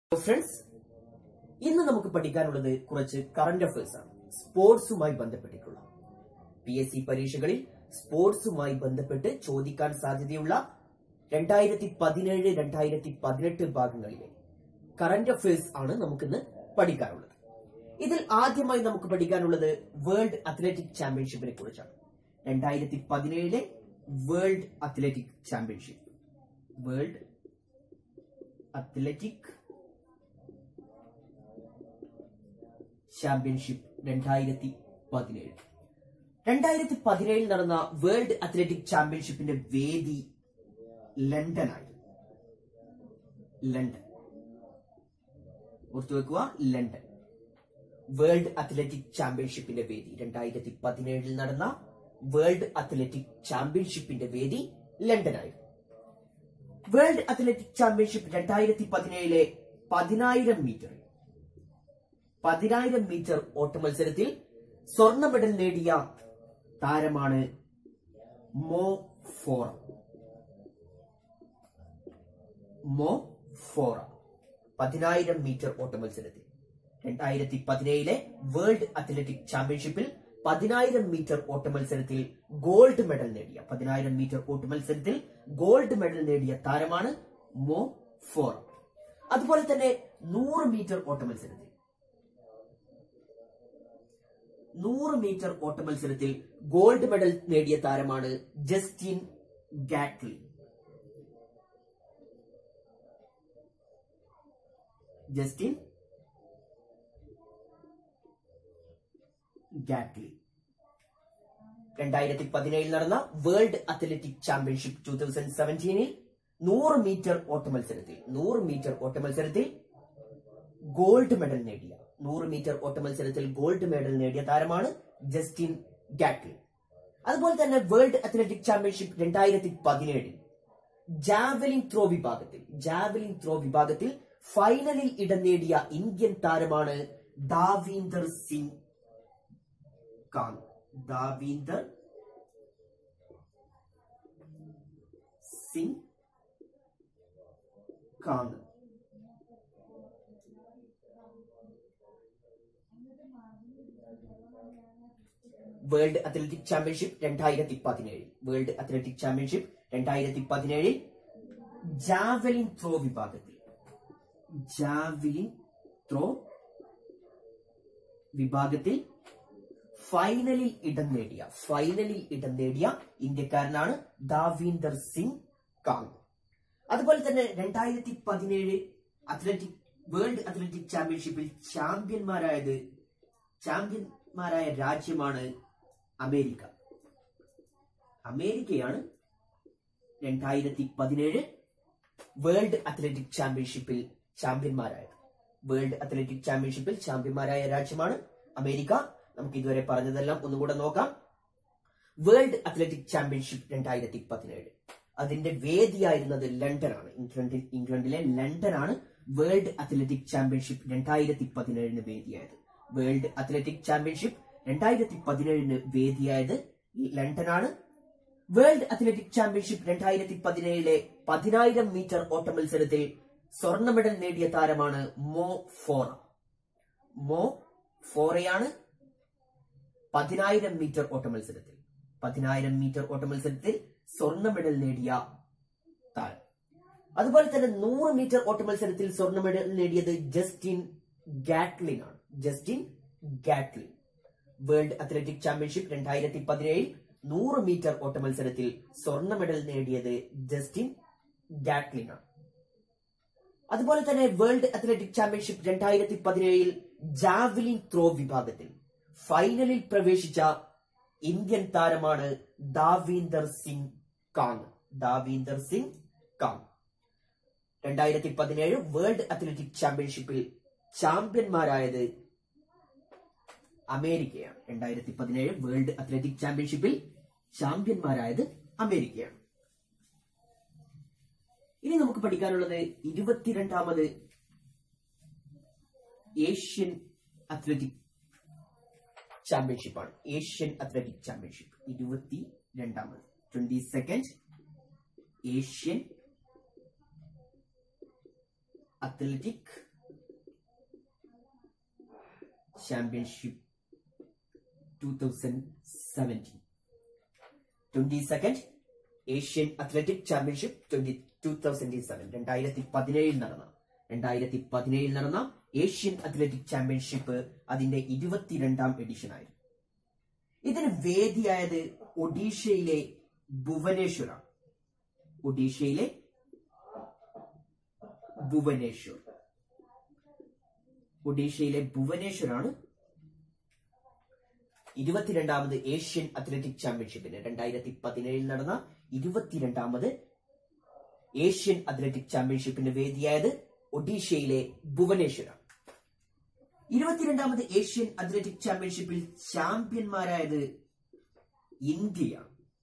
friends ഇന്ന് നമുക്ക് പഠിക്കാനുള്ളത് കുറച്ച് കറന്റ് അഫയേഴ്സ് ആണ് സ്പോർട്സുമായി ബന്ധപ്പെട്ടിട്ടുള്ള പി എസ് സി പരീക്ഷകളിൽ സ്പോർട്സുമായി ബന്ധപ്പെട്ട് ചോദിക്കാൻ സാധ്യതയുള്ള രണ്ടായിരത്തി പതിനേഴ് രണ്ടായിരത്തി പതിനെട്ട് ഭാഗങ്ങളിലെ കറന്റ് അഫയേഴ്സ് ആണ് നമുക്കിന്ന് പഠിക്കാനുള്ളത് ഇതിൽ ആദ്യമായി നമുക്ക് പഠിക്കാനുള്ളത് വേൾഡ് അത്ലറ്റിക് ചാമ്പ്യൻഷിപ്പിനെ കുറിച്ചാണ് രണ്ടായിരത്തി പതിനേഴിലെ world athletic championship world athletic championship രണ്ടായിരത്തി പതിനേഴ് രണ്ടായിരത്തി പതിനേഴിൽ നടന്ന വേൾഡ് അത്ലറ്റിക് ചാമ്പ്യൻഷിപ്പിന്റെ വേദി ലണ്ടനായി ലണ്ടൻ ഓർത്തു വെക്കുക ലണ്ടൻ വേൾഡ് അത്ലറ്റിക് ചാമ്പ്യൻഷിപ്പിന്റെ വേദി രണ്ടായിരത്തി പതിനേഴിൽ നടന്ന വേൾഡ് അത്ലറ്റിക് ചാമ്പ്യൻഷിപ്പിന്റെ വേദി ലണ്ടനായിരുന്നു വേൾഡ് അത്ലറ്റിക് ചാമ്പ്യൻഷിപ്പ് രണ്ടായിരത്തി പതിനേഴിലെ പതിനായിരം മീറ്റർ പതിനായിരം മീറ്റർ ഓട്ട മത്സരത്തിൽ സ്വർണ്ണ മെഡൽ നേടിയ താരമാണ് മോ ഫോറ മോ ഫോറ പതിനായിരം മീറ്റർ ഓട്ട മത്സരത്തിൽ രണ്ടായിരത്തി പതിനേഴിലെ വേൾഡ് അത്ലറ്റിക് ചാമ്പ്യൻഷിപ്പിൽ പതിനായിരം മീറ്റർ ഓട്ട മത്സരത്തിൽ ഗോൾഡ് മെഡൽ നേടിയ പതിനായിരം മീറ്റർ ഓട്ട മത്സരത്തിൽ ഗോൾഡ് മെഡൽ നേടിയ താരമാണ് മോ ഫോർ അതുപോലെ തന്നെ നൂറ് മീറ്റർ ഓട്ട മത്സരത്തിൽ നൂറ് മീറ്റർ ഓട്ട മത്സരത്തിൽ ഗോൾഡ് മെഡൽ നേടിയ താരമാണ് ജസ്റ്റിൻ ഗാറ്റ്ലി ജസ്റ്റിൻ ഗാറ്റ്ലി രണ്ടായിരത്തി പതിനേഴിൽ നടന്ന world athletic championship two thousand സെവൻറ്റീനിൽ നൂറ് മീറ്റർ ഓട്ട മത്സരത്തിൽ നൂറ് മീറ്റർ ഓട്ട മത്സരത്തിൽ ഗോൾഡ് മെഡൽ നേടിയ നൂറ് മീറ്റർ ഓട്ട മത്സരത്തിൽ ഗോൾഡ് മെഡൽ നേടിയ താരമാണ് ജസ്റ്റിൻ ഗാറ്റ്ലി അതുപോലെ തന്നെ വേൾഡ് അത്ലറ്റിക് ചാമ്പ്യൻഷിപ്പ് രണ്ടായിരത്തി പതിനേഴിൽ ജാവലിൻ ത്രോ വിഭാഗത്തിൽ ജാവലിൻ ത്രോ വിഭാഗത്തിൽ ഫൈനലിൽ ഇടം നേടിയ ഇന്ത്യൻ താരമാണ് Davinder Singh Kang Davinder Singh Kang world athletic championship രണ്ടായിരത്തി പതിനേഴ് വേൾഡ് അത്ലറ്റിക് ചാമ്പ്യൻഷിപ്പ് രണ്ടായിരത്തി പതിനേഴിൽ ജാവലിൻ ത്രോ വിഭാഗത്തിൽ ജാവലിൻ ത്രോ വിഭാഗത്തിൽ ഫൈനലിൽ ഇടം നേടിയ ഫൈനലിൽ ഇടം നേടിയ ഇന്ത്യക്കാരനാണ് ദാവീന്ദർ സിംഗ് കാങ് അതുപോലെ തന്നെ രണ്ടായിരത്തി പതിനേഴ് അത്ലറ്റിക് വേൾഡ് അത്ലറ്റിക് ചാമ്പ്യൻഷിപ്പിൽ ചാമ്പ്യന്മാരായത് ചാമ്പ്യന്മാരായ രാജ്യമാണ് അമേരിക്ക അമേരിക്കയാണ് രണ്ടായിരത്തി പതിനേഴ് വേൾഡ് അത്ലറ്റിക് ചാമ്പ്യൻഷിപ്പിൽ ചാമ്പ്യന്മാരായത് വേൾഡ് അത്ലറ്റിക് ചാമ്പ്യൻഷിപ്പിൽ ചാമ്പ്യന്മാരായ രാജ്യമാണ് അമേരിക്ക നമുക്ക് ഇതുവരെ പറഞ്ഞതെല്ലാം ഒന്നുകൂടെ നോക്കാം വേൾഡ് അത്ലറ്റിക് ചാമ്പ്യൻഷിപ്പ് രണ്ടായിരത്തി പതിനേഴ് അതിന്റെ വേദിയായിരുന്നത് ലണ്ടനാണ് ഇംഗ്ലണ്ടിൽ ഇംഗ്ലണ്ടിലെ ലണ്ടനാണ് വേൾഡ് അത്ലറ്റിക് ചാമ്പ്യൻഷിപ്പ് രണ്ടായിരത്തി പതിനേഴിന് വേദിയായത് വേൾഡ് അത്ലറ്റിക് ചാമ്പ്യൻഷിപ്പ് രണ്ടായിരത്തി പതിനേഴിന് വേദിയായത് ലണ്ടനാണ് വേൾഡ് അത്ലറ്റിക് ചാമ്പ്യൻഷിപ്പ് രണ്ടായിരത്തി പതിനേഴിലെ പതിനായിരം മീറ്റർ ഓട്ട മത്സരത്തിൽ സ്വർണ്ണ മെഡൽ നേടിയ താരമാണ് മോ ഫോറ മോ ഫോറയാണ് പതിനായിരം മീറ്റർ ഓട്ട മത്സരത്തിൽ പതിനായിരം മീറ്റർ ഓട്ട മത്സരത്തിൽ സ്വർണ്ണ മെഡൽ നേടിയ താരം അതുപോലെ തന്നെ നൂറ് മീറ്റർ ഓട്ട മത്സരത്തിൽ സ്വർണ്ണ മെഡൽ നേടിയത് ജസ്റ്റിൻ ഗാറ്റ്ലിൻ ആണ് Justin Gatlin world athletic championship രണ്ടായിരത്തി പതിനേഴിൽ നൂറ് മീറ്റർ ഓട്ട മത്സരത്തിൽ സ്വർണ്ണ മെഡൽ നേടിയത് ജസ്റ്റിൻ ഗാറ്റ്ലിൻ ആണ് അതുപോലെ തന്നെ വേൾഡ് അത്ലറ്റിക് ചാമ്പ്യൻഷിപ്പ് രണ്ടായിരത്തി പതിനേഴിൽ ജാവലിൻ ത്രോ വിഭാഗത്തിൽ ഫൈനലിൽ പ്രവേശിച്ച ഇന്ത്യൻ താരമാണ് ദാവീന്ദർ സിംഗ് കാങ് ദാവീന്ദർ സിംഗ് കാങ് രണ്ടായിരത്തി പതിനേഴ് വേൾഡ് അത്ലറ്റിക് ചാമ്പ്യൻഷിപ്പിൽ ചാമ്പ്യന്മാരായത് അമേരിക്കയാണ് രണ്ടായിരത്തി പതിനേഴ് വേൾഡ് അത്ലറ്റിക് ചാമ്പ്യൻഷിപ്പിൽ ചാമ്പ്യന്മാരായത് അമേരിക്കയാണ് ഇനി നമുക്ക് പഠിക്കാനുള്ളത് ഇരുപത്തിരണ്ടാമത് ഏഷ്യൻ അത്ലറ്റിക് ചാമ്പ്യൻഷിപ്പാണ് ഏഷ്യൻ അത്ലറ്റിക് ചാമ്പ്യൻഷിപ്പ് ഇരുപത്തി രണ്ടാമത് twenty second Asian athletic championship two thousand seventeen twenty second Asian athletic championship twenty two thousand seven രണ്ടായിരത്തി പതിനേഴിൽ നടന്ന രണ്ടായിരത്തി പതിനേഴിൽ നടന്ന ഏഷ്യൻ അത്ലറ്റിക് ചാമ്പ്യൻഷിപ്പ് അതിന്റെ ഇരുപത്തിരണ്ടാം എഡിഷൻ ആയിരുന്നു ഇതിന് വേദിയായത് ഒഡീഷയിലെ ഭുവനേശ്വറാണ് ഒഡീഷയിലെ ഭുവനേശ്വർ ഒഡീഷയിലെ ഭുവനേശ്വറാണ് ഇരുപത്തിരണ്ടാമത് ഏഷ്യൻ അത്ലറ്റിക് ചാമ്പ്യൻഷിപ്പിന് രണ്ടായിരത്തി പതിനേഴിൽ നടന്ന ഇരുപത്തിരണ്ടാമത് ഏഷ്യൻ അത്ലറ്റിക് ചാമ്പ്യൻഷിപ്പിന് വേദിയായത് ഒഡീഷയിലെ ഭുവനേശ്വരാണ് ഇരുപത്തിരണ്ടാമത് ഏഷ്യൻ അത്ലറ്റിക് ചാമ്പ്യൻഷിപ്പിൽ ചാമ്പ്യന്മാരായത് ഇന്ത്യയാണ്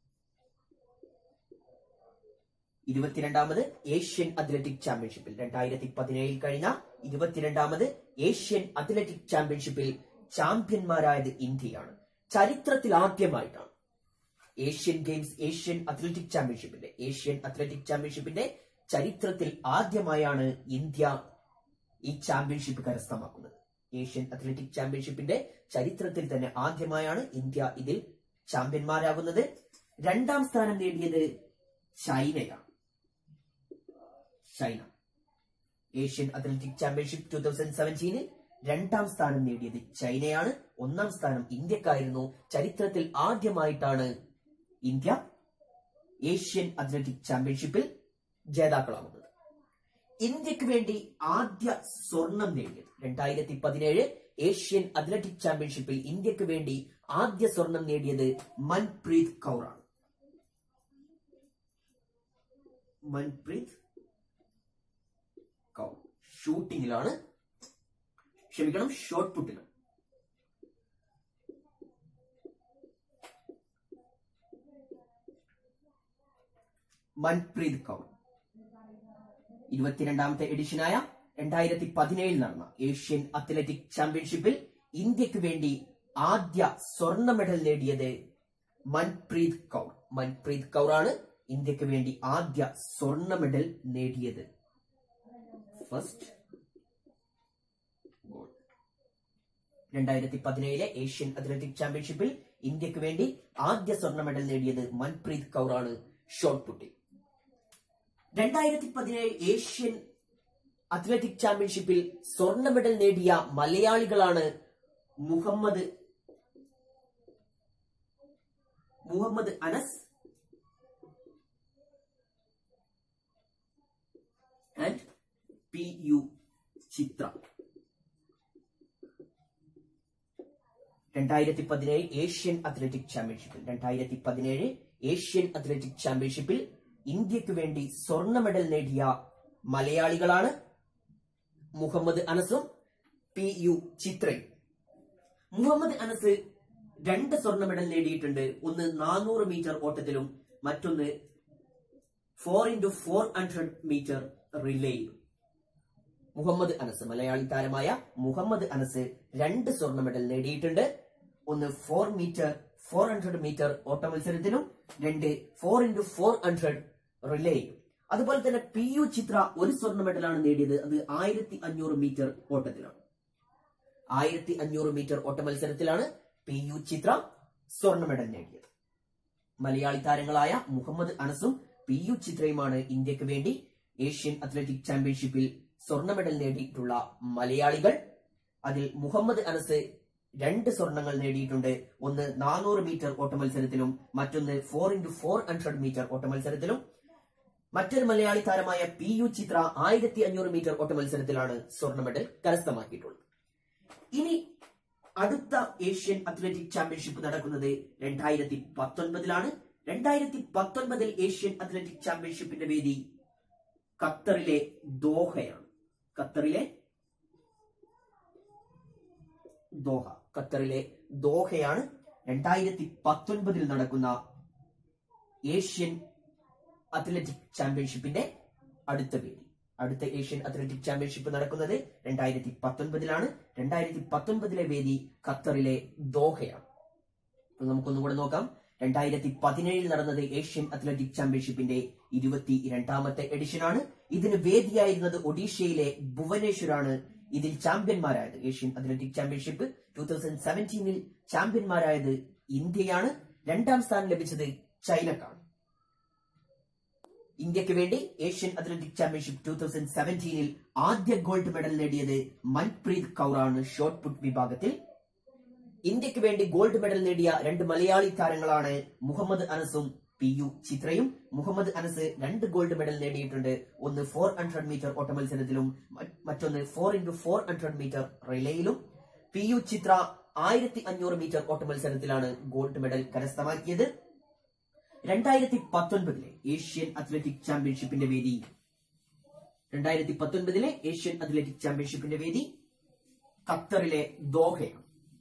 ഇരുപത്തിരണ്ടാമത് ഏഷ്യൻ അത്ലറ്റിക് ചാമ്പ്യൻഷിപ്പിൽ രണ്ടായിരത്തി പതിനേഴിൽ കഴിഞ്ഞ ഇരുപത്തിരണ്ടാമത് ഏഷ്യൻ അത്ലറ്റിക് ചാമ്പ്യൻഷിപ്പിൽ ചാമ്പ്യന്മാരായത് ഇന്ത്യയാണ് ചരിത്രത്തിൽ ആദ്യമായിട്ടാണ് ഏഷ്യൻ ഗെയിംസ് ഏഷ്യൻ അത്ലറ്റിക് ചാമ്പ്യൻഷിപ്പിന്റെ ഏഷ്യൻ അത്ലറ്റിക് ചാമ്പ്യൻഷിപ്പിന്റെ ചരിത്രത്തിൽ ആദ്യമായാണ് ഇന്ത്യ ഈ ചാമ്പ്യൻഷിപ്പ് കരസ്ഥമാക്കുന്നത് ഏഷ്യൻ അത്ലറ്റിക് ചാമ്പ്യൻഷിപ്പിന്റെ ചരിത്രത്തിൽ തന്നെ ആദ്യമായാണ് ഇന്ത്യ ഇതിൽ ചാമ്പ്യന്മാരാകുന്നത് രണ്ടാം സ്ഥാനം നേടിയത് ചൈനയാണ് China Asian athletic championship two thousand സെവൻറ്റീനിൽ രണ്ടാം സ്ഥാനം നേടിയത് ചൈനയാണ് ഒന്നാം സ്ഥാനം ഇന്ത്യക്കായിരുന്നു ചരിത്രത്തിൽ ആദ്യമായിട്ടാണ് ഇന്ത്യ ഏഷ്യൻ അത്ലറ്റിക് ചാമ്പ്യൻഷിപ്പിൽ ജേതാക്കളാകുന്നത് ഇന്ത്യക്ക് വേണ്ടി ആദ്യ സ്വർണം നേടിയത് രണ്ടായിരത്തി പതിനേഴ് ഏഷ്യൻ അത്ലറ്റിക് ചാമ്പ്യൻഷിപ്പിൽ ഇന്ത്യക്ക് വേണ്ടി ആദ്യ സ്വർണം നേടിയത് മൻപ്രീത് കൗറാണ് മൻപ്രീത് കൗർ ഷൂട്ടിങ്ങിലാണ് ക്ഷമിക്കണം ഷോട്ട് പുട്ടിലാണ് മൻപ്രീത് കൗർ ഇരുപത്തിരണ്ടാമത്തെ എഡിഷനായ രണ്ടായിരത്തി പതിനേഴിൽ നടന്ന ഏഷ്യൻ അത്ലറ്റിക് ചാമ്പ്യൻഷിപ്പിൽ ഇന്ത്യക്ക് വേണ്ടി ആദ്യ സ്വർണ്ണ മെഡൽ നേടിയത് മൻപ്രീത് കൗർ മൻപ്രീത് കൗറാണ് ഇന്ത്യക്ക് വേണ്ടി ആദ്യ സ്വർണ്ണ മെഡൽ നേടിയത് ഫസ്റ്റ് ഗോൾ രണ്ടായിരത്തി പതിനേഴിലെ ഏഷ്യൻ അത്ലറ്റിക് ചാമ്പ്യൻഷിപ്പിൽ ഇന്ത്യക്ക് വേണ്ടി ആദ്യ സ്വർണ്ണ മെഡൽ നേടിയത് മൻപ്രീത് കൗറാണ് ഷോട്ട് പുട്ടിൽ രണ്ടായിരത്തി പതിനേഴ് ഏഷ്യൻ അത്ലറ്റിക് ചാമ്പ്യൻഷിപ്പിൽ സ്വർണ്ണ മെഡൽ നേടിയ മലയാളികളാണ് Muhammad Muhammad Anas and P U Chitra രണ്ടായിരത്തി പതിനേഴ് ഏഷ്യൻ അത്ലറ്റിക് ചാമ്പ്യൻഷിപ്പിൽ രണ്ടായിരത്തി പതിനേഴ് ഏഷ്യൻ അത്ലറ്റിക് ചാമ്പ്യൻഷിപ്പിൽ ഇന്ത്യക്ക് വേണ്ടി സ്വർണ്ണ മെഡൽ നേടിയ മലയാളികളാണ് മുഹമ്മദ് അനസും പി യു ചിത്രയും മുഹമ്മദ് അനസ് രണ്ട് സ്വർണ്ണ മെഡൽ നേടിയിട്ടുണ്ട് ഒന്ന് നാനൂറ് മീറ്റർ ഓട്ടത്തിലും മറ്റൊന്ന് four into four hundred metre റിലേയും മുഹമ്മദ് അനസ് മലയാളി താരമായ മുഹമ്മദ് അനസ് രണ്ട് സ്വർണ്ണ മെഡൽ നേടിയിട്ടുണ്ട് ഒന്ന് four metre four hundred metre ഓട്ട മത്സരത്തിലും രണ്ട് ഫോർ ഇൻറ്റു ഫോർ ഹൺഡ്രഡ് റിലേയും അതുപോലെ തന്നെ പി യു ചിത്ര ഒരു സ്വർണ്ണ മെഡലാണ് നേടിയത് അത് ആയിരത്തി അഞ്ഞൂറ് മീറ്റർ ഓട്ടത്തിലാണ് ആയിരത്തി അഞ്ഞൂറ് മീറ്റർ ഓട്ട മത്സരത്തിലാണ് പി യു ചിത്ര സ്വർണ്ണ മെഡൽ നേടിയത് മലയാളി താരങ്ങളായ മുഹമ്മദ് അനസും പി യു ചിത്രയുമാണ് ഇന്ത്യക്ക് വേണ്ടി ഏഷ്യൻ അത്ലറ്റിക് ചാമ്പ്യൻഷിപ്പിൽ സ്വർണ്ണ മെഡൽ നേടിയിട്ടുള്ള മലയാളികൾ അതിൽ മുഹമ്മദ് അനസ് രണ്ട് സ്വർണങ്ങൾ നേടിയിട്ടുണ്ട് ഒന്ന് നാനൂറ് മീറ്റർ ഓട്ട മത്സരത്തിലും മറ്റൊന്ന് four into four hundred metre ഓട്ട മത്സരത്തിലും മറ്റൊരു മലയാളി താരമായ പി യു ചിത്ര ആയിരത്തി അഞ്ഞൂറ് മീറ്റർ ഓട്ട മത്സരത്തിലാണ് സ്വർണ്ണ മെഡൽ കരസ്ഥമാക്കിയിട്ടുള്ളത് ഇനി അടുത്ത ഏഷ്യൻ അത്ലറ്റിക് ചാമ്പ്യൻഷിപ്പ് നടക്കുന്നത് രണ്ടായിരത്തി പത്തൊൻപതിലാണ് രണ്ടായിരത്തി പത്തൊൻപതിൽ ഏഷ്യൻ അത്ലറ്റിക് ചാമ്പ്യൻഷിപ്പിന്റെ വേദി ഖത്തറിലെ ദോഹയാണ് ഖത്തറിലെ ദോഹ ഖത്തറിലെ ദോഹയാണ് രണ്ടായിരത്തി പത്തൊൻപതിൽ നടക്കുന്ന ഏഷ്യൻ അത്ലറ്റിക് ചാമ്പ്യൻഷിപ്പിന്റെ അടുത്ത വേദി അടുത്ത ഏഷ്യൻ അത്ലറ്റിക് ചാമ്പ്യൻഷിപ്പ് നടക്കുന്നത് രണ്ടായിരത്തി പത്തൊൻപതിലാണ് രണ്ടായിരത്തി പത്തൊൻപതിലെ വേദി ഖത്തറിലെ ദോഹയാണ് അപ്പൊ നമുക്കൊന്നുകൂടെ നോക്കാം രണ്ടായിരത്തി പതിനേഴിൽ നടന്നത് ഏഷ്യൻ അത്ലറ്റിക് ചാമ്പ്യൻഷിപ്പിന്റെ ഇരുപത്തി രണ്ടാമത്തെ എഡിഷനാണ് ഇതിന് വേദിയായിരുന്നത് ഒഡീഷയിലെ ഭുവനേശ്വറാണ് ഇതിൽ ചാമ്പ്യന്മാരായത് Asian athletic championship two thousand സെവൻറ്റീനിൽ ചാമ്പ്യന്മാരായത് ഇന്ത്യയാണ് രണ്ടാം സ്ഥാനം ലഭിച്ചത് ചൈനക്കാണ് ഇന്ത്യക്ക് വേണ്ടി Asian athletic championship two thousand സെവൻറ്റീനിൽ ആദ്യ ഗോൾഡ് മെഡൽ നേടിയത് മൻപ്രീത് കൗറാണ് ഷോട്ട് പുട്ട് വിഭാഗത്തിൽ ഇന്ത്യക്ക് വേണ്ടി ഗോൾഡ് മെഡൽ നേടിയ രണ്ട് മലയാളി താരങ്ങളാണ് മുഹമ്മദ് അനസും പി യു ചിത്രയും മുഹമ്മദ് അനസ് രണ്ട് ഗോൾഡ് മെഡൽ നേടിയിട്ടുണ്ട് ഒന്ന് ഫോർ ഹൺഡ്രഡ് മീറ്റർ ഓട്ടമത്സരത്തിലും മ- മറ്റൊന്ന് four into four hundred metre റിലേയിലും പി യു ചിത്ര ആയിരത്തി അഞ്ഞൂറ് മീറ്റർ ഓട്ടമത്സരത്തിലാണ് ഗോൾഡ് മെഡൽ കരസ്ഥമാക്കിയത് രണ്ടായിരത്തി പത്തൊൻപതിലെ ഏഷ്യൻ അത്ലറ്റിക് ചാമ്പ്യൻഷിപ്പിന്റെ വേദി രണ്ടായിരത്തി പത്തൊൻപതിലെ ഏഷ്യൻ അത്ലറ്റിക് ചാമ്പ്യൻഷിപ്പിന്റെ വേദി ഖത്തറിലെ ദോഹയാണ്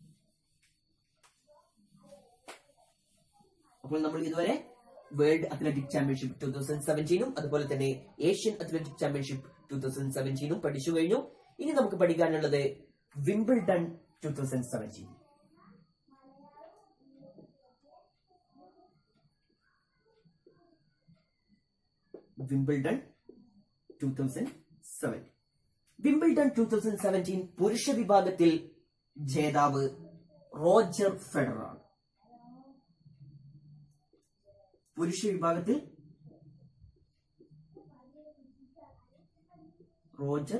അപ്പോൾ നമ്മൾ ഇതുവരെ world athletic championship two thousand സെവൻറ്റീനും അതുപോലെ തന്നെ Asian athletic championship two thousand സെവൻറ്റീനും പഠിച്ചു കഴിഞ്ഞു ഇനി നമുക്ക് പഠിക്കാനുള്ളത് Wimbledon two thousand seventeen Wimbledon two thousand seventeen Wimbledon two thousand seventeen പുരുഷ വിഭാഗത്തിൽ ജേതാവ് റോജർ ഫെഡറർ ആണ് പുരുഷ വിഭാഗത്തിൽ റോജർ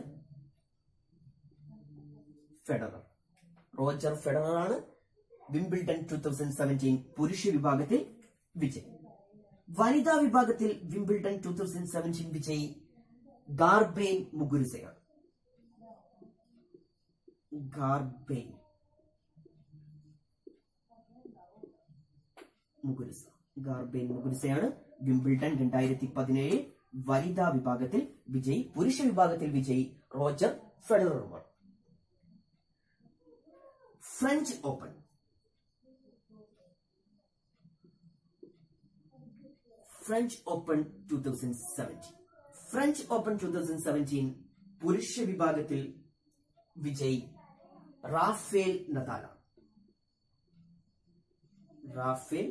ഫെഡറർ റോജർ ഫെഡറർ ആണ് വിംബിൾഡൺ ടൂ തൗസൻഡ് സെവൻറ്റീൻ പുരുഷ വിഭാഗത്തിൽ വിജയ് വനിതാ വിഭാഗത്തിൽ വിംബിൾഡൺ ടൂ തൗസൻഡ് സെവൻറ്റീൻ വിജയ് ഗാർബെയിൻ മുഗുരുസയാണ് ഗാർബെയിൻ മുഗുരുസ ഗാർബെയിൻ മുഗുരുസയാണ് വിംബിൾട്ടൺ രണ്ടായിരത്തി പതിനേഴ് വനിതാ വിഭാഗത്തിൽ വിജയ് പുരുഷ വിഭാഗത്തിൽ വിജയ് റോജർ ഫെഡററുമാണ് French Open French Open two thousand seventeen French Open two thousand seventeen പുരുഷ വിഭാഗത്തിൽ വിജയ് റാഫേൽ നദാലാണ് Rafael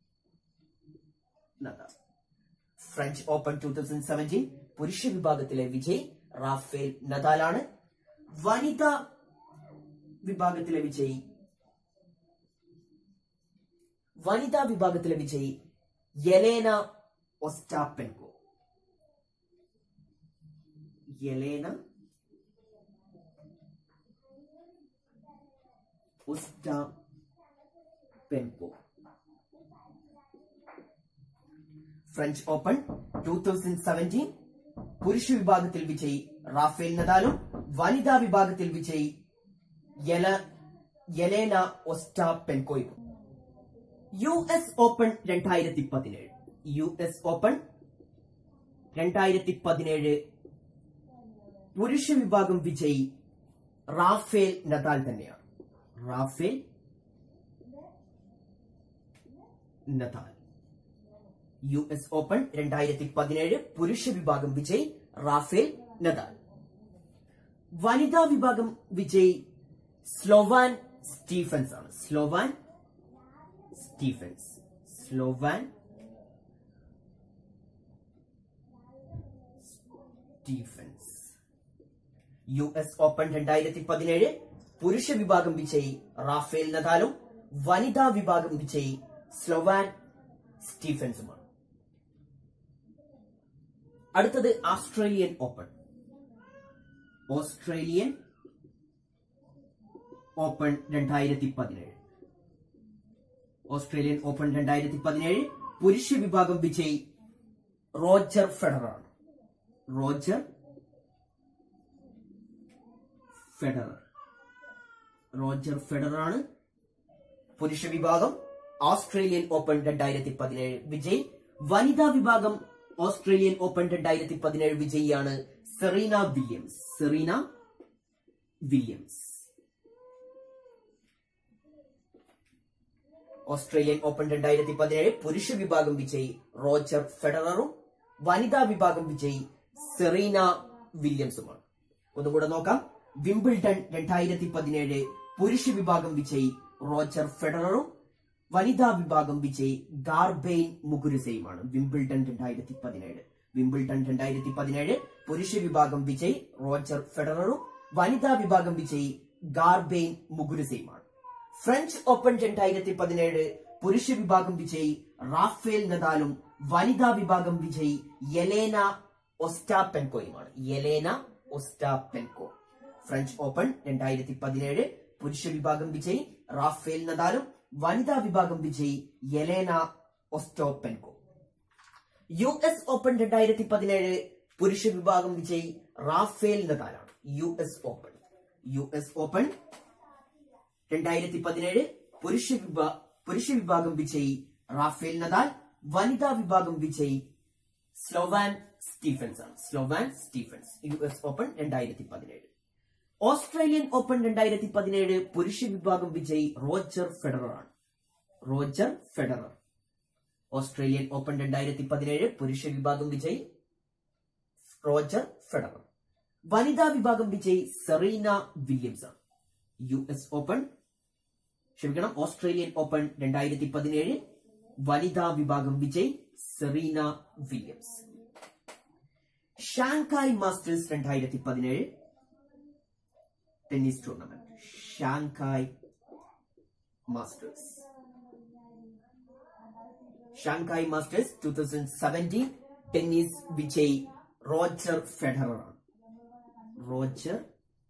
Nadal French Open two thousand seventeen പുരുഷ വിഭാഗത്തിലെ വിജയ് റാഫേൽ നദാലാണ് വനിതാ വിഭാഗത്തിലെ വിജയ് വനിതാ വിഭാഗത്തിലെ വിജയ് Yelena Ostapenko Yelena Ostapenko French Open two thousand seventeen പുരുഷ വിഭാഗത്തിൽ വിജയ് റാഫേൽ നദാലും വനിതാ വിഭാഗത്തിൽ വിജയ് യല യലേന ഒസ്റ്റാപെൻകോയും യു എസ് ഓപ്പൺ രണ്ടായിരത്തി പതിനേഴ് യു എസ് ഓപ്പൺ രണ്ടായിരത്തി പതിനേഴ് പുരുഷ വിഭാഗം വിജയ് റാഫേൽ നദാൽ തന്നെയാണ് Rafael Nadal U S Open രണ്ടായിരത്തി പതിനേഴ് പുരുഷ വിഭാഗം വിജയ് റാഫേൽ നദാൽ വനിതാ വിഭാഗം വിജയ് സ്ലോവാൻ സ്റ്റീഫൻസ് ആണ് Sloane Stephens Sloane Stephens U S Open രണ്ടായിരത്തി പതിനേഴ് പുരുഷ വിഭാഗം വിജയ് റാഫേൽ നദാലും വനിതാ വിഭാഗം വിജയ് സ്ലോവാൻ സ്റ്റീഫൻസുമാണ് അടുത്തത് ഓസ്ട്രേലിയൻ ഓപ്പൺ ഓസ്ട്രേലിയൻ ഓപ്പൺ രണ്ടായിരത്തി പതിനേഴ് ഓസ്ട്രേലിയൻ ഓപ്പൺ രണ്ടായിരത്തി പതിനേഴ് പുരുഷ വിഭാഗം വിജയ് റോജർ ഫെഡറാണ് റോജർ ഫെഡറർ റോജർ ഫെഡറാണ് പുരുഷ വിഭാഗം ഓസ്ട്രേലിയൻ ഓപ്പൺ രണ്ടായിരത്തി പതിനേഴ് വിജയ് വനിതാ വിഭാഗം ഓസ്ട്രേലിയൻ ഓപ്പൺ രണ്ടായിരത്തി പതിനേഴ് വിജയിയാണ് Serena Williams Serena Williams Australian Open രണ്ടായിരത്തി പതിനേഴ് പുരുഷ വിഭാഗം വിജയ് റോജർ ഫെഡററും വനിതാ വിഭാഗം വിജയ് സെറീന വില്യംസുമാണ് ഒന്നുകൂടെ നോക്കാം വിംബിൾട്ടൺ രണ്ടായിരത്തി പതിനേഴ് പുരുഷ വിഭാഗം വിജയ് റോജർ ഫെഡററും വനിതാ വിഭാഗം വിജയ് ഗാർബെയിൻ മുഗുരുസയുമാണ് വിംബിൾട്ടൺ രണ്ടായിരത്തി പതിനേഴ് വിംബിൾട്ടൺ രണ്ടായിരത്തി പതിനേഴ് പുരുഷ വിഭാഗം വിജയ് റോജർ ഫെഡററും വനിതാ വിഭാഗം വിജയി ഗാർബെയിൻ മുഗുരുസയുമാണ് ഫ്രഞ്ച് ഓപ്പൺ രണ്ടായിരത്തി പതിനേഴ് പുരുഷ വിഭാഗം വിജയി റാഫേൽ നദാലും വനിതാ വിഭാഗം വിജയി യെലേന ഒസ്റ്റാപെൻകോയുമാണ് യെലേന ഒസ്റ്റാപെൻകോ ഫ്രഞ്ച് ഓപ്പൺ രണ്ടായിരത്തി പതിനേഴ് പുരുഷ വിഭാഗം വിജയി റാഫേൽ നദാലും വനിതാ വിഭാഗം വിജയി Yelena Ostapenko U S Open രണ്ടായിരത്തി പതിനേഴ് പുരുഷ വിഭാഗം വിജയി റാഫേൽ നദാലാണ് U S Open U S Open രണ്ടായിരത്തി പതിനേഴ് പുരുഷ വിഭാ പുരുഷ വിഭാഗം വിജയി റാഫേൽ നദാൽ വനിതാ വിഭാഗം വിജയി സ്ലോവാൻ സ്റ്റീഫൻസ് ആണ് Sloane Stephens U S Open രണ്ടായിരത്തി പതിനേഴ് ഓസ്ട്രേലിയൻ ഓപ്പൺ രണ്ടായിരത്തി പതിനേഴ് പുരുഷ വിഭാഗം വിജയി റോജർ ഫെഡറർ ആണ് റോജർ ഫെഡറർ ഓസ്ട്രേലിയൻ ഓപ്പൺ രണ്ടായിരത്തി പതിനേഴ് പുരുഷ വിഭാഗം വിജയി റോജർ ഫെഡറർ വനിതാ വിഭാഗം വിജയി സെറീന വില്യംസ് ആണ് യു എസ് ഓപ്പൺ ക്ഷമിക്കണം ഓസ്ട്രേലിയൻ ഓപ്പൺ രണ്ടായിരത്തി പതിനേഴ് വനിതാ വിഭാഗം വിജയ് സെറീന വില്യംസ് ഷാങ്കായ് മാസ്റ്റേഴ്സ് രണ്ടായിരത്തി പതിനേഴ് tennis tournament Shanghai Masters Shanghai Masters two thousand seventeen tennis വിജയ് റോജർ ഫെഡറർ ആണ് Roger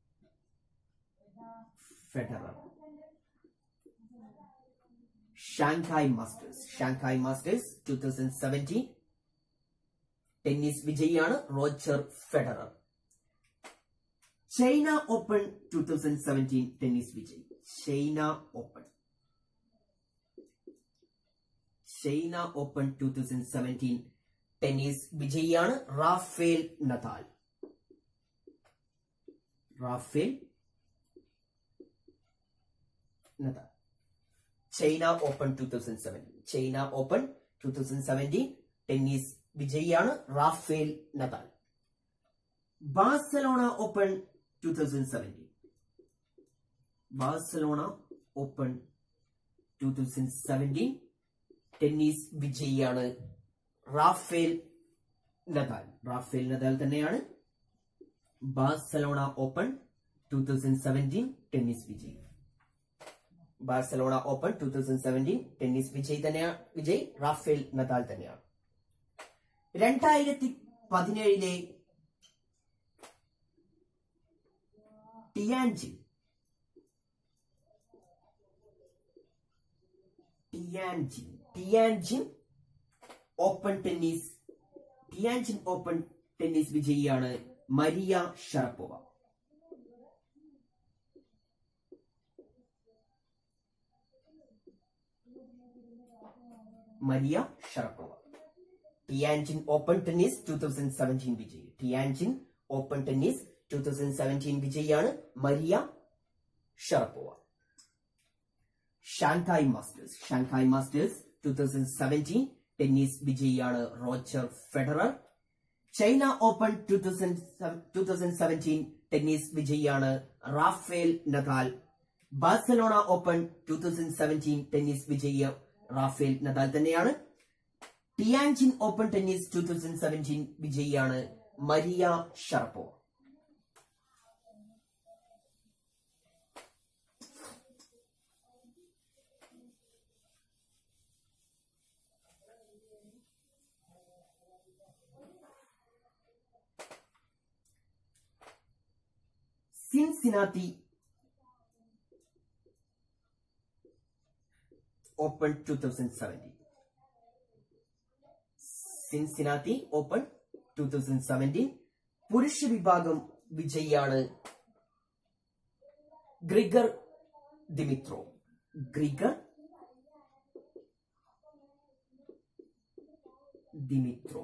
Federer Shanghai Masters Shanghai Masters two thousand seventeen tennis വിജയിയാണ് Roger Federer China Open two thousand seventeen tennis വിജയ് China Open China Open two thousand seventeen tennis വിജയിയാണ് Rafael Nadal Rafael Nadal China Open two thousand seventeen China Open two thousand seventeen tennis വിജയിയാണ് Rafael Nadal Barcelona Open two thousand seventeen Barcelona Open two thousand seventeen tennis വിജയിയാണ് Rafael Nadal Rafael Nadal തന്നെയാണ് Barcelona Open two thousand seventeen tennis വിജയി Barcelona Open two thousand seventeen tennis വിജയ് തന്നെയാണ് വിജയ് Rafael Nadal തന്നെയാണ് രണ്ടായിരത്തി പതിനേഴിലെ Tianjin Tianjin Tianjin Open tennis Tianjin Open tennis വിജയിയാണ് Maria Sharapova Maria Sharapova Tianjin Open tennis two thousand seventeen വിജയി Tianjin Open tennis two thousand seventeen വിജയിയാണ് Maria Sharapova Shanghai Masters Shanghai Masters two thousand seventeen tennis വിജയിയാണ് Roger Federer China Open two thousand seventeen tennis വിജയിയാണ് Rafael Nadal Barcelona Open two thousand seventeen tennis വിജയി Rafael Nadal തന്നെയാണ് Tianjin Open tennis two thousand seventeen വിജയിയാണ് Maria Sharapova Cincinnati Open two thousand seventeen Cincinnati Open two thousand seventeen പുരുഷ വിഭാഗം വിജയിയാണ് Grigor Dimitrov Grigor Dimitrov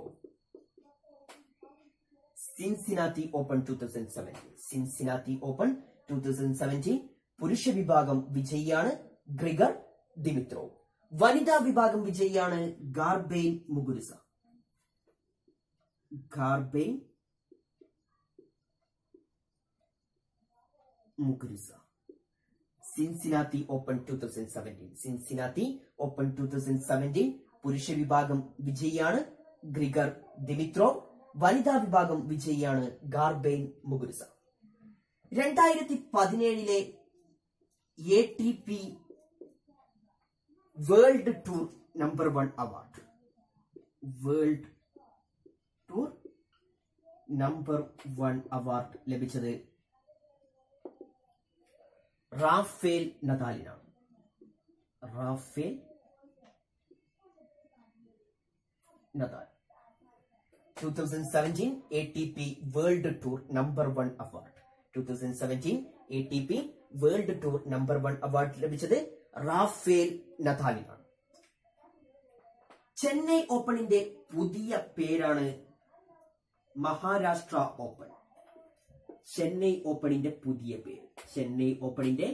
Cincinnati Open two thousand seventeen Cincinnati Open two thousand seventeen പുരുഷ വിഭാഗം വിജയിയാണ് Grigor Dimitrov വനിതാ വിഭാഗം വിജയിയാണ് Garbine Muguruza Garbine Muguruza Cincinnati Open two thousand seventeen Cincinnati Open two thousand seventeen പുരുഷ വിഭാഗം വിജയിയാണ് ഗ്രിഗർ ദിമിത്രോ വനിതാ വിഭാഗം വിജയിയാണ് ഗാർബെയിൻ മുഗുരുസ രണ്ടായിരത്തി പതിനേഴിലെ A T P world tour number one award world tour number one award ലഭിച്ചത് Rafael നദാലിനാണ് Rafael Nadal 2017 ATP World Tour Number 1 Award 2017 ATP World Tour Number 1 award ലഭിച്ചത് റാഫേൽ നദാലിനാണ് ചെന്നൈ ഓപ്പണിന്റെ പുതിയ പേരാണ് മഹാരാഷ്ട്ര ഓപ്പൺ ചെന്നൈ ഓപ്പണിന്റെ പുതിയ പേര് ചെന്നൈ ഓപ്പണിന്റെ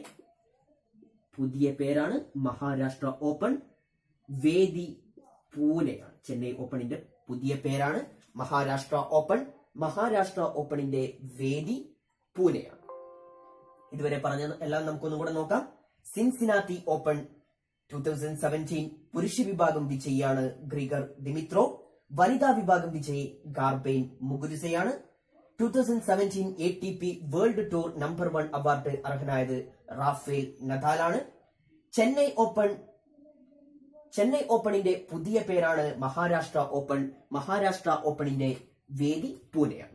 പുതിയ പേരാണ് മഹാരാഷ്ട്ര ഓപ്പൺ വേദി പൂനെയാണ് ചെന്നൈ ഓപ്പണിന്റെ പുതിയ പേരാണ് മഹാരാഷ്ട്ര ഓപ്പൺ മഹാരാഷ്ട്ര ഓപ്പണിന്റെ വേദി പൂനെയാണ് ഇതുവരെ പറഞ്ഞ എല്ലാം നമുക്കൊന്നും കൂടെ നോക്കാം Cincinnati Open two thousand seventeen പുരുഷ വിഭാഗം വിജയിയാണ് ഗ്രിഗർ ദിമിത്രോ വനിതാ വിഭാഗം വിജയി ഗാർബെയിൻ മുഗുരുസയാണ് two thousand seventeen A T P world tour number one award അർഹനായത് റാഫേൽ നദാലാണ് ചെന്നൈ ഓപ്പൺ ചെന്നൈ ഓപ്പണിന്റെ പുതിയ പേരാണ് മഹാരാഷ്ട്ര ഓപ്പൺ മഹാരാഷ്ട്ര ഓപ്പണിന്റെ വേദി പൂനെയാണ്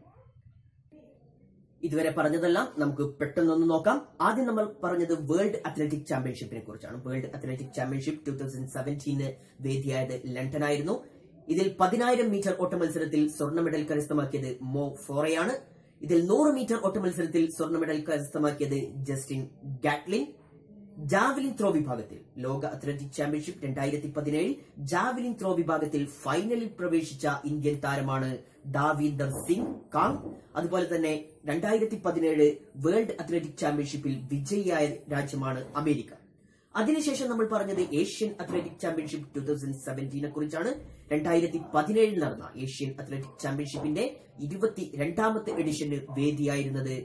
ഇതുവരെ പറഞ്ഞതെല്ലാം നമുക്ക് പെട്ടെന്നൊന്ന് നോക്കാം ആദ്യം നമ്മൾ പറഞ്ഞത് വേൾഡ് അത്ലറ്റിക് ചാമ്പ്യൻഷിപ്പിനെ കുറിച്ചാണ് world athletic championship two thousand സെവൻറ്റീന് വേദിയായത് ലണ്ടൻ ആയിരുന്നു ഇതിൽ പതിനായിരം മീറ്റർ ഓട്ട മത്സരത്തിൽ സ്വർണ്ണ മെഡൽ കരസ്ഥമാക്കിയത് മോ ഫോറയാണ് ഇതിൽ നൂറ് മീറ്റർ ഓട്ട മത്സരത്തിൽ സ്വർണ്ണ മെഡൽ കരസ്ഥമാക്കിയത് ജസ്റ്റിൻ ഗാറ്റ്ലിൻ ജാവലിൻ ത്രോ വിഭാഗത്തിൽ ലോക അത്ലറ്റിക് ചാമ്പ്യൻഷിപ്പ് രണ്ടായിരത്തി പതിനേഴിൽ ജാവലിൻ ത്രോ വിഭാഗത്തിൽ ഫൈനലിൽ പ്രവേശിച്ച ഇന്ത്യൻ താരമാണ് ദാവീന്ദർ സിംഗ് കാങ് അതുപോലെ തന്നെ രണ്ടായിരത്തി പതിനേഴ് വേൾഡ് അത്ലറ്റിക് ചാമ്പ്യൻഷിപ്പിൽ വിജയിയായ രാജ്യമാണ് അമേരിക്ക അതിനുശേഷം നമ്മൾ പറഞ്ഞത് Asian athletic championship two thousand സെവൻറ്റീനെ കുറിച്ചാണ് രണ്ടായിരത്തി പതിനേഴിൽ നടന്ന ഏഷ്യൻ അത്ലറ്റിക് ചാമ്പ്യൻഷിപ്പിന്റെ ഇരുപത്തി രണ്ടാമത്തെ എഡിഷന് വേദിയായിരുന്നത്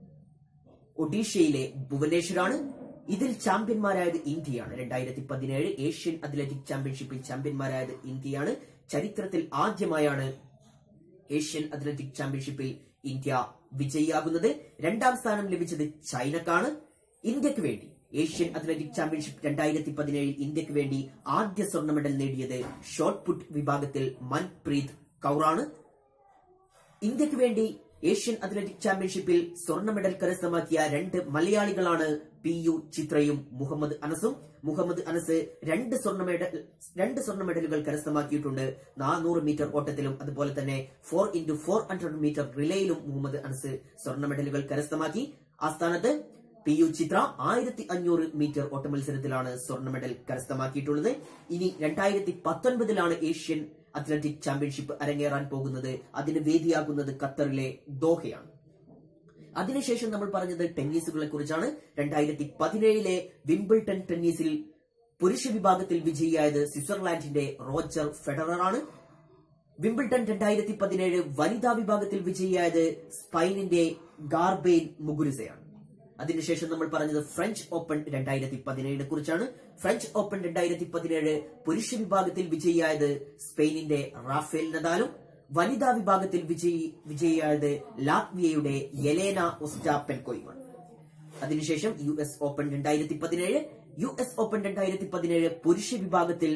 ഒഡീഷയിലെ ഭുവനേശ്വറാണ് ഇതിൽ ചാമ്പ്യന്മാരായത് ഇന്ത്യയാണ് രണ്ടായിരത്തി പതിനേഴ് ഏഷ്യൻ അത്ലറ്റിക് ചാമ്പ്യൻഷിപ്പിൽ ചാമ്പ്യന്മാരായത് ഇന്ത്യയാണ് ചരിത്രത്തിൽ ആദ്യമായാണ് ഏഷ്യൻ അത്ലറ്റിക് ചാമ്പ്യൻഷിപ്പിൽ ഇന്ത്യ വിജയിയാകുന്നത് രണ്ടാം സ്ഥാനം ലഭിച്ചത് ചൈനക്കാണ് ഇന്ത്യക്ക് വേണ്ടി ഏഷ്യൻ അത്ലറ്റിക് ചാമ്പ്യൻഷിപ്പ് രണ്ടായിരത്തി പതിനേഴിൽ ഇന്ത്യക്ക് വേണ്ടി ആദ്യ സ്വർണ്ണ മെഡൽ നേടിയത് ഷോട്ട് പുട്ട് വിഭാഗത്തിൽ മൻപ്രീത് കൗറാണ് ഇന്ത്യക്ക് വേണ്ടി ഏഷ്യൻ അത്ലറ്റിക് ചാമ്പ്യൻഷിപ്പിൽ സ്വർണ്ണ മെഡൽ കരസ്ഥമാക്കിയ രണ്ട് മലയാളികളാണ് പി യു ചിത്രയും മുഹമ്മദ് അനസും മുഹമ്മദ് അനസ് രണ്ട് സ്വർണ്ണ മെഡൽ രണ്ട് സ്വർണ്ണ മെഡലുകൾ കരസ്ഥമാക്കിയിട്ടുണ്ട് നാനൂറ് മീറ്റർ ഓട്ടത്തിലും അതുപോലെ തന്നെ four into four hundred metre റിലേയിലും മുഹമ്മദ് അനസ് സ്വർണ്ണ മെഡലുകൾ കരസ്ഥമാക്കി ആ സ്ഥാനത്ത് പി യു ചിത്ര ആയിരത്തി അഞ്ഞൂറ് മീറ്റർ ഓട്ട മത്സരത്തിലാണ് സ്വർണ്ണ മെഡൽ കരസ്ഥമാക്കിയിട്ടുള്ളത് ഇനി രണ്ടായിരത്തി പത്തൊൻപതിലാണ് ഏഷ്യൻ അത്ലറ്റിക് ചാമ്പ്യൻഷിപ്പ് അരങ്ങേറാൻ പോകുന്നത് അതിന് വേദിയാകുന്നത് ഖത്തറിലെ ദോഹയാണ് അതിനുശേഷം നമ്മൾ പറഞ്ഞത് ടെന്നീസുകളെ കുറിച്ചാണ് രണ്ടായിരത്തി പതിനേഴിലെ വിംബിൾട്ടൺ ടെന്നീസിൽ പുരുഷ വിഭാഗത്തിൽ വിജയിയായത് സ്വിറ്റ്സർലാൻഡിന്റെ റോജർ ഫെഡററാണ് വിംബിൾട്ടൺ രണ്ടായിരത്തി പതിനേഴ് വനിതാ വിഭാഗത്തിൽ വിജയിയായത് സ്പൈനിന്റെ ഗാർബെയിൻ മുഗുരുസയാണ് അതിനുശേഷം നമ്മൾ പറഞ്ഞത് ഫ്രഞ്ച് ഓപ്പൺ രണ്ടായിരത്തി പതിനേഴിനെ കുറിച്ചാണ് ഫ്രഞ്ച് ഓപ്പൺ രണ്ടായിരത്തി പതിനേഴ് പുരുഷ വിഭാഗത്തിൽ വിജയിയായത് സ്പെയിനിന്റെ റാഫേൽ നദാലും വനിതാ വിഭാഗത്തിൽ വിജയി വിജയിയായത് ലാത്വിയയുടെ യെലേന ഒസ്റ്റാപെൻകോയുമാണ് അതിനുശേഷം യു എസ് ഓപ്പൺ രണ്ടായിരത്തി പതിനേഴ് യു എസ് ഓപ്പൺ രണ്ടായിരത്തി പതിനേഴ് പുരുഷ വിഭാഗത്തിൽ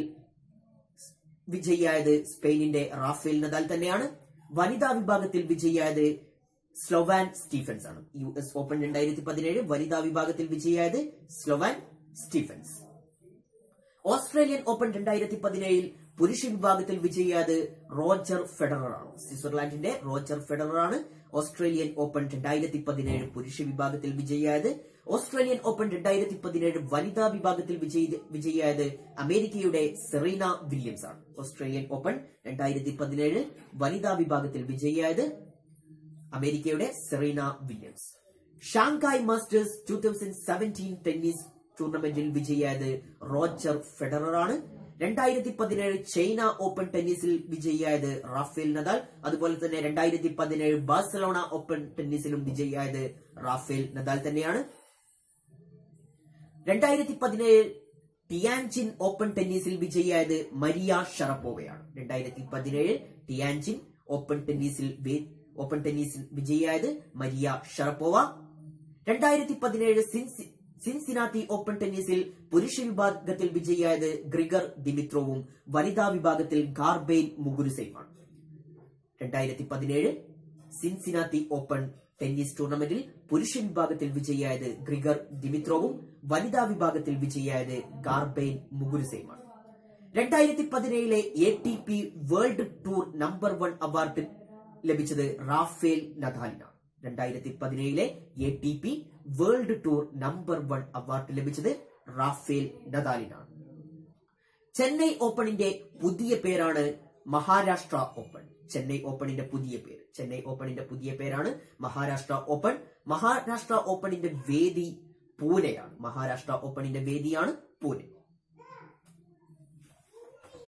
വിജയിയായത് സ്പെയിനിന്റെ റാഫേൽ നദാൽ തന്നെയാണ് വനിതാ വിഭാഗത്തിൽ വിജയിയായത് സ്ലോവാൻ സ്റ്റീഫൻസ് ആണ് യു എസ് ഓപ്പൺ രണ്ടായിരത്തി പതിനേഴ് വനിതാ വിഭാഗത്തിൽ വിജയിയായത് സ്ലോവാൻ സ്റ്റീഫൻസ് ഓസ്ട്രേലിയൻ ഓപ്പൺ രണ്ടായിരത്തി പതിനേഴിൽ പുരുഷ വിഭാഗത്തിൽ വിജയിയായത് റോജർ ഫെഡറർ ആണ് സ്വിറ്റ്സർലാൻഡിന്റെ റോജർ ഫെഡറർ ആണ് ഓസ്ട്രേലിയൻ ഓപ്പൺ രണ്ടായിരത്തി പതിനേഴ് പുരുഷ വിഭാഗത്തിൽ വിജയിയായത് ഓസ്ട്രേലിയൻ ഓപ്പൺ രണ്ടായിരത്തി പതിനേഴ് വനിതാ വിഭാഗത്തിൽ വിജയി വിജയിയായത് അമേരിക്കയുടെ സെറീന വില്യംസ് ആണ് ഓസ്ട്രേലിയൻ ഓപ്പൺ രണ്ടായിരത്തി പതിനേഴ് വനിതാ വിഭാഗത്തിൽ വിജയിയായത് അമേരിക്കയുടെ Serena Williams Shanghai Masters two thousand seventeen tennis ടൂർണമെന്റിൽ വിജയിയായത് റോജർ ഫെഡറർ ആണ് രണ്ടായിരത്തി പതിനേഴ് ചൈന ഓപ്പൺ ടെന്നീസിൽ വിജയിയായത് റാഫേൽ നദാൽ അതുപോലെ തന്നെ രണ്ടായിരത്തി പതിനേഴ് ബാഴ്സലോണ ഓപ്പൺ ടെന്നീസിലും വിജയിയായത് റാഫേൽ നദാൽ തന്നെയാണ് രണ്ടായിരത്തി പതിനേഴ് ടിയാൻജിൻ ഓപ്പൺ ടെന്നീസിൽ വിജയിയായത് മരിയ ഷറപ്പോവയാണ് രണ്ടായിരത്തി പതിനേഴ് ടിയാൻജിൻ ഓപ്പൺ ടെന്നീസിൽ വേ- ഓപ്പൺ ടെന്നീസിൽ വിജയിയായത് മരിയ ഷറപ്പോവ രണ്ടായിരത്തി പതിനേഴ് സിൻസി സിൻസിനാത്തി ഓപ്പൺ ടെന്നീസിൽ പുരുഷ വിഭാഗത്തിൽ വിജയിയായത് ഗ്രിഗർ ദിമിത്രോവും വനിതാ വിഭാഗത്തിൽ ഗാർബെയിൻ മുഗുരുസയുമാണ് രണ്ടായിരത്തി പതിനേഴ് സിൻസിനാത്തി ഓപ്പൺ ടെന്നീസ് ടൂർണമെന്റിൽ പുരുഷ വിഭാഗത്തിൽ വിജയിയായത് ഗ്രിഗർ ദിമിത്രോവും വനിതാ വിഭാഗത്തിൽ വിജയിയായത് ഗാർബെയിൻ മുഗുരുസയുമാണ് രണ്ടായിരത്തി പതിനേഴിലെ A T P world tour number one award ലഭിച്ചത് റാഫേൽ നദാലിനാണ് രണ്ടായിരത്തി പതിനേഴിലെ A T P world tour number one award ലഭിച്ചത് റാഫേൽ നദാലിനാണ് ചെന്നൈ ഓപ്പണിന്റെ പുതിയ പേരാണ് മഹാരാഷ്ട്ര ഓപ്പൺ ചെന്നൈ ഓപ്പണിന്റെ പുതിയ പേര് ചെന്നൈ ഓപ്പണിന്റെ പുതിയ പേരാണ് മഹാരാഷ്ട്ര ഓപ്പൺ മഹാരാഷ്ട്ര ഓപ്പണിന്റെ വേദി പൂനെയാണ് മഹാരാഷ്ട്ര ഓപ്പണിന്റെ വേദിയാണ് പൂനെ